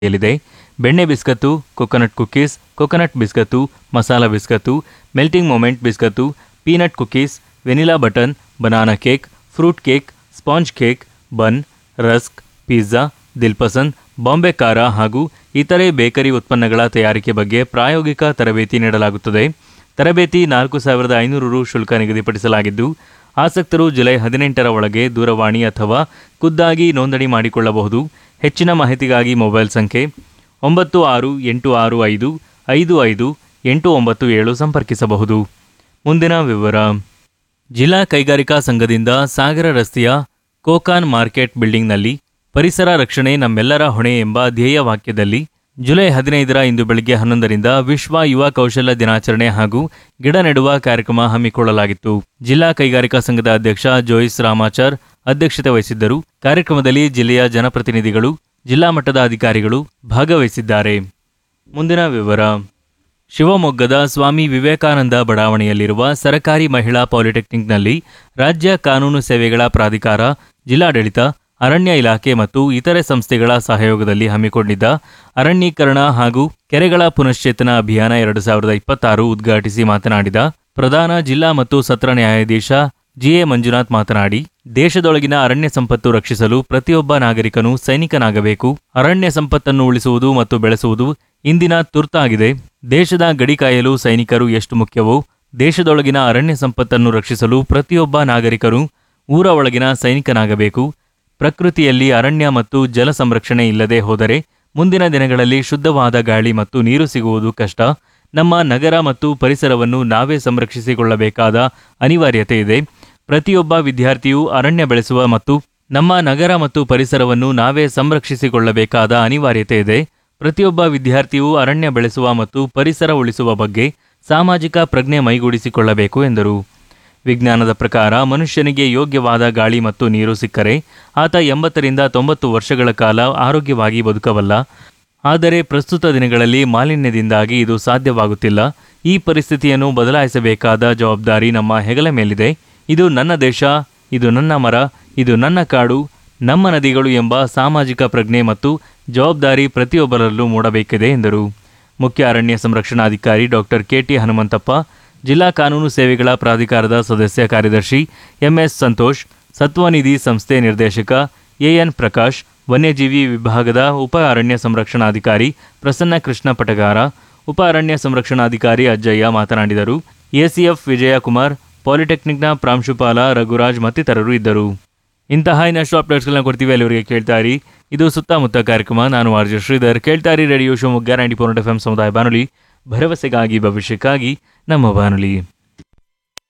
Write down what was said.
ಎಲ್ಲಿದೆ ಬೆಣ್ಣೆ biscuit coconut cookies coconut biscuit masala biscuit melting moment biscuit peanut cookies vanilla button banana cake fruit cake sponge cake bun rusk pizza Dilpasand Bombay khara ಹಾಗೂ ಇತರೆ bakery ಉತ್ಪನ್ನಗಳ ತಯಾರಿಕೆ ಬಗ್ಗೆ ಪ್ರಾಯೋಗಿಕ ತರಬೇತಿ ನೀಡಲಾಗುತ್ತದೆ ತರಬೇತಿ ನಾಲ್ಕು ಸಾವಿರದ ಐನೂರು ರು ಶುಲ್ಕ ನಿಗದಿಪಡಿಸಲಾಗಿದ್ದು ಆಸಕ್ತರು ಜುಲೈ ಹದಿನೆಂಟರ ಒಳಗೆ ದೂರವಾಣಿ ಅಥವಾ ಖುದ್ದಾಗಿ ನೋಂದಣಿ ಮಾಡಿಕೊಳ್ಳಬಹುದು ಹೆಚ್ಚಿನ ಮಾಹಿತಿಗಾಗಿ ಮೊಬೈಲ್ ಸಂಖ್ಯೆ ಒಂಬತ್ತು ಆರು ಎಂಟು ಆರು ಐದು ಐದು ಐದು ಎಂಟು ಒಂಬತ್ತು ಏಳು ಸಂಪರ್ಕಿಸಬಹುದು ಮುಂದಿನ ವಿವರ ಜಿಲ್ಲಾ ಕೈಗಾರಿಕಾ ಸಂಘದಿಂದ ಸಾಗರ ರಸ್ತೆಯ ಕೋಕಾನ್ ಮಾರ್ಕೆಟ್ ಬಿಲ್ಡಿಂಗ್ನಲ್ಲಿ ಪರಿಸರ ರಕ್ಷಣೆ ನಮ್ಮೆಲ್ಲರ ಹೊಣೆ ಎಂಬ ಧ್ಯೇಯ ವಾಕ್ಯದಲ್ಲಿ ಜುಲೈ ಹದಿನೈದರ ಇಂದು ಬೆಳಗ್ಗೆ ಹನ್ನೊಂದರಿಂದ ವಿಶ್ವ ಯುವ ಕೌಶಲ್ಯ ದಿನಾಚರಣೆ ಹಾಗೂ ಗಿಡ ನೆಡುವ ಕಾರ್ಯಕ್ರಮ ಹಮ್ಮಿಕೊಳ್ಳಲಾಗಿತ್ತು ಜಿಲ್ಲಾ ಕೈಗಾರಿಕಾ ಸಂಘದ ಅಧ್ಯಕ್ಷ ಜೋಯಿಸ್ ರಾಮಾಚಾರ್ ಅಧ್ಯಕ್ಷತೆ ವಹಿಸಿದ್ದರು ಕಾರ್ಯಕ್ರಮದಲ್ಲಿ ಜಿಲ್ಲೆಯ ಜನಪ್ರತಿನಿಧಿಗಳು ಜಿಲ್ಲಾ ಮಟ್ಟದ ಅಧಿಕಾರಿಗಳು ಭಾಗವಹಿಸಿದ್ದಾರೆ ಮುಂದಿನ ವಿವರ ಶಿವಮೊಗ್ಗದ ಸ್ವಾಮಿ ವಿವೇಕಾನಂದ ಬಡಾವಣೆಯಲ್ಲಿರುವ ಸರಕಾರಿ ಮಹಿಳಾ ಪಾಲಿಟೆಕ್ನಿಕ್ನಲ್ಲಿ ರಾಜ್ಯ ಕಾನೂನು ಸೇವೆಗಳ ಪ್ರಾಧಿಕಾರ ಜಿಲ್ಲಾಡಳಿತ ಅರಣ್ಯ ಇಲಾಖೆ ಮತ್ತು ಇತರೆ ಸಂಸ್ಥೆಗಳ ಸಹಯೋಗದಲ್ಲಿ ಹಮ್ಮಿಕೊಂಡಿದ್ದ ಅರಣ್ಯೀಕರಣ ಹಾಗೂ ಕೆರೆಗಳ ಪುನಶ್ಚೇತನ ಅಭಿಯಾನ ಎರಡು ಸಾವಿರದ ಇಪ್ಪತ್ತಾರು ಉದ್ಘಾಟಿಸಿ ಮಾತನಾಡಿದ ಪ್ರಧಾನ ಜಿಲ್ಲಾ ಮತ್ತು ಸತ್ರ ನ್ಯಾಯಾಧೀಶ ಜಿಎ ಮಂಜುನಾಥ್ ಮಾತನಾಡಿ ದೇಶದೊಳಗಿನ ಅರಣ್ಯ ಸಂಪತ್ತು ರಕ್ಷಿಸಲು ಪ್ರತಿಯೊಬ್ಬ ನಾಗರಿಕನು ಸೈನಿಕನಾಗಬೇಕು ಅರಣ್ಯ ಸಂಪತ್ತನ್ನು ಉಳಿಸುವುದು ಮತ್ತು ಬೆಳೆಸುವುದು ಇಂದಿನ ತುರ್ತಾಗಿದೆ ದೇಶದ ಗಡಿ ಕಾಯಲು ಸೈನಿಕರು ಎಷ್ಟು ಮುಖ್ಯವೋ ದೇಶದೊಳಗಿನ ಅರಣ್ಯ ಸಂಪತ್ತನ್ನು ರಕ್ಷಿಸಲು ಪ್ರತಿಯೊಬ್ಬ ನಾಗರಿಕರು ಊರ ಒಳಗಿನ ಸೈನಿಕನಾಗಬೇಕು ಪ್ರಕೃತಿಯಲ್ಲಿ ಅರಣ್ಯ ಮತ್ತು ಜಲ ಸಂರಕ್ಷಣೆ ಇಲ್ಲದೆ ಹೋದರೆ ಮುಂದಿನ ದಿನಗಳಲ್ಲಿ ಶುದ್ಧವಾದ ಗಾಳಿ ಮತ್ತು ನೀರು ಸಿಗುವುದು ಕಷ್ಟ ನಮ್ಮ ನಗರ ಮತ್ತು ಪರಿಸರವನ್ನು ನಾವೇ ಸಂರಕ್ಷಿಸಿಕೊಳ್ಳಬೇಕಾದ ಅನಿವಾರ್ಯತೆ ಇದೆ ಪ್ರತಿಯೊಬ್ಬ ವಿದ್ಯಾರ್ಥಿಯು ಅರಣ್ಯ ಬೆಳೆಸುವ ಮತ್ತು ನಮ್ಮ ನಗರ ಮತ್ತು ಪರಿಸರವನ್ನು ನಾವೇ ಸಂರಕ್ಷಿಸಿಕೊಳ್ಳಬೇಕಾದ ಅನಿವಾರ್ಯತೆ ಇದೆ ಪ್ರತಿಯೊಬ್ಬ ವಿದ್ಯಾರ್ಥಿಯು ಅರಣ್ಯ ಬೆಳೆಸುವ ಮತ್ತು ಪರಿಸರ ಉಳಿಸುವ ಬಗ್ಗೆ ಸಾಮಾಜಿಕ ಪ್ರಜ್ಞೆ ಮೈಗೂಡಿಸಿಕೊಳ್ಳಬೇಕು ಎಂದರು ವಿಜ್ಞಾನದ ಪ್ರಕಾರ ಮನುಷ್ಯನಿಗೆ ಯೋಗ್ಯವಾದ ಗಾಳಿ ಮತ್ತು ನೀರು ಸಿಕ್ಕರೆ ಆತ ಎಂಬತ್ತರಿಂದ ತೊಂಬತ್ತು ವರ್ಷಗಳ ಕಾಲ ಆರೋಗ್ಯವಾಗಿ ಬದುಕಬಲ್ಲ ಆದರೆ ಪ್ರಸ್ತುತ ದಿನಗಳಲ್ಲಿ ಮಾಲಿನ್ಯದಿಂದಾಗಿ ಇದು ಸಾಧ್ಯವಾಗುತ್ತಿಲ್ಲ ಈ ಪರಿಸ್ಥಿತಿಯನ್ನು ಬದಲಾಯಿಸಬೇಕಾದ ಜವಾಬ್ದಾರಿ ನಮ್ಮ ಹೆಗಲ ಮೇಲಿದೆ ಇದು ನನ್ನ ದೇಶ ಇದು ನನ್ನ ಮರ ಇದು ನನ್ನ ಕಾಡು ನಮ್ಮ ನದಿಗಳು ಎಂಬ ಸಾಮಾಜಿಕ ಪ್ರಜ್ಞೆ ಮತ್ತು ಜವಾಬ್ದಾರಿ ಪ್ರತಿಯೊಬ್ಬರಲ್ಲೂ ಮೂಡಬೇಕಿದೆ ಎಂದರು ಮುಖ್ಯ ಅರಣ್ಯ ಸಂರಕ್ಷಣಾಧಿಕಾರಿ ಡಾಕ್ಟರ್ ಕೆಟಿ ಹನುಮಂತಪ್ಪ ಜಿಲ್ಲಾ ಕಾನೂನು ಸೇವೆಗಳ ಪ್ರಾಧಿಕಾರದ ಸದಸ್ಯ ಕಾರ್ಯದರ್ಶಿ ಎಂಎಸ್ ಸಂತೋಷ್ ಸತ್ವನಿಧಿ ಸಂಸ್ಥೆ ನಿರ್ದೇಶಕ ಎಎನ್ ಪ್ರಕಾಶ್ ವನ್ಯಜೀವಿ ವಿಭಾಗದ ಉಪ ಅರಣ್ಯ ಸಂರಕ್ಷಣಾಧಿಕಾರಿ ಪ್ರಸನ್ನ ಕೃಷ್ಣ ಪಟಗಾರ ಉಪ ಅರಣ್ಯ ಸಂರಕ್ಷಣಾಧಿಕಾರಿ ಅಜ್ಜಯ್ಯ ಮಾತನಾಡಿದರು ಎಸಿಎಫ್ ವಿಜಯಕುಮಾರ್ ಪಾಲಿಟೆಕ್ನಿಕ್ನ ಪ್ರಾಂಶುಪಾಲ ರಘುರಾಜ್ ಮತ್ತಿತರರು ಇದ್ದರು ಇಂತಹ ಇನ್ನಷ್ಟು ಅಪ್ಡೇಟ್ಸ್ಗಳನ್ನ ಕೊಡ್ತೀವಿ ಅಲ್ಲಿವರೆಗೆ ಕೇಳ್ತಾ ಇರಿ ಇದು ಸುತ್ತಮುತ್ತ ಕಾರ್ಯಕ್ರಮ ನಾನು ಆರ್ಜೆ ಶ್ರೀಧರ್ ಕೇಳ್ತಾ ಇರಿ radio Shivamogga ninety four F M ಸಮುದಾಯ ಬಾನುಲಿ ಭರವಸೆಗಾಗಿ ಭವಿಷ್ಯಕ್ಕಾಗಿ ನಮ್ಮ ಬಾನುಲಿ